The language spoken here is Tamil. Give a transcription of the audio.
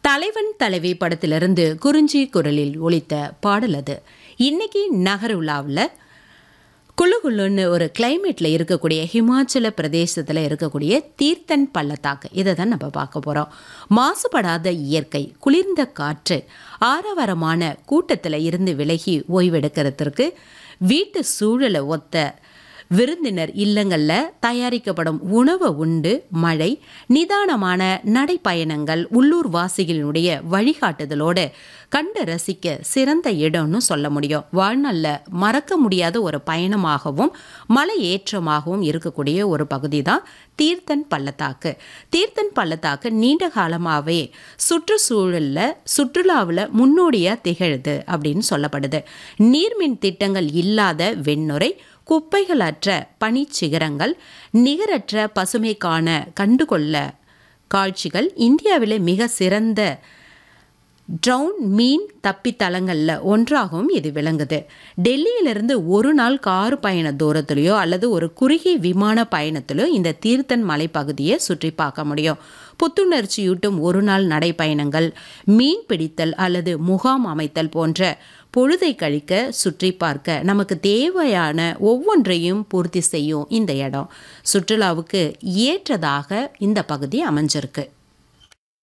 தலைவன் தலைவி படத்திலிருந்து குறிஞ்சி குரலில் ஒலித்த பாடல் அது இன்னைக்கு நகர் உலாவில் குளு குளுன்னு ஒரு கிளைமேட்ல இருக்கக்கூடிய ஹிமாச்சல பிரதேசத்தில் இருக்கக்கூடிய தீர்த்தன் பள்ளத்தாக்கு இதை தான் நம்ம பார்க்க போகிறோம் மாசுபடாத இயற்கை குளிர்ந்த காற்று ஆரவாரமான கூட்டத்தில் இருந்து விலகி ஓய்வெடுக்கிறதுக்கு வீட்டு சூழலை ஒத்த விருந்தினர் இல்லங்களில் தயாரிக்கப்படும் உணவை உண்டு மழை நிதானமான நடைப்பயணங்கள் உள்ளூர் வாசிகளினுடைய வழிகாட்டுதலோடு கண்டு ரசிக்க சிறந்த இடம்னு சொல்ல முடியும் வாழ்நாளில் மறக்க முடியாத ஒரு பயணமாகவும் மலை ஏற்றமாகவும் இருக்கக்கூடிய ஒரு பகுதி தான் தீர்த்தன் பள்ளத்தாக்கு தீர்த்தன் பள்ளத்தாக்கு நீண்ட காலமாகவே சுற்றுச்சூழலில் சுற்றுலாவில் முன்னோடியாக திகழுது அப்படின்னு சொல்லப்படுது நீர்மின் திட்டங்கள் இல்லாத வெண்ணுரை குப்பைகளற்ற பனிச்சிகரங்கள் நிகரற்ற பசுமைக்கான கண்டுகொள்ள காட்சிகள் இந்தியாவிலே மிக சிறந்த ட்ரவுன் மீன் தப்பித்தலங்களில் ஒன்றாகவும் இது விளங்குது டெல்லியிலிருந்து ஒரு நாள் கார் பயண தூரத்திலையோ அல்லது ஒரு குறுகிய விமான பயணத்திலோ இந்த தீர்த்தன் மலைப்பகுதியை சுற்றி பார்க்க முடியும் புத்துணர்ச்சியூட்டும் ஒரு நாள் நடைப்பயணங்கள் மீன் பிடித்தல் அல்லது முகாம் அமைத்தல் போன்ற பொழுதை கழிக்க சுற்றி பார்க்க நமக்கு தேவையான ஒவ்வொன்றையும் பூர்த்தி செய்யும் இந்த இடம் சுற்றுலாவுக்கு ஏற்றதாக இந்த பகுதி அமைஞ்சிருக்கு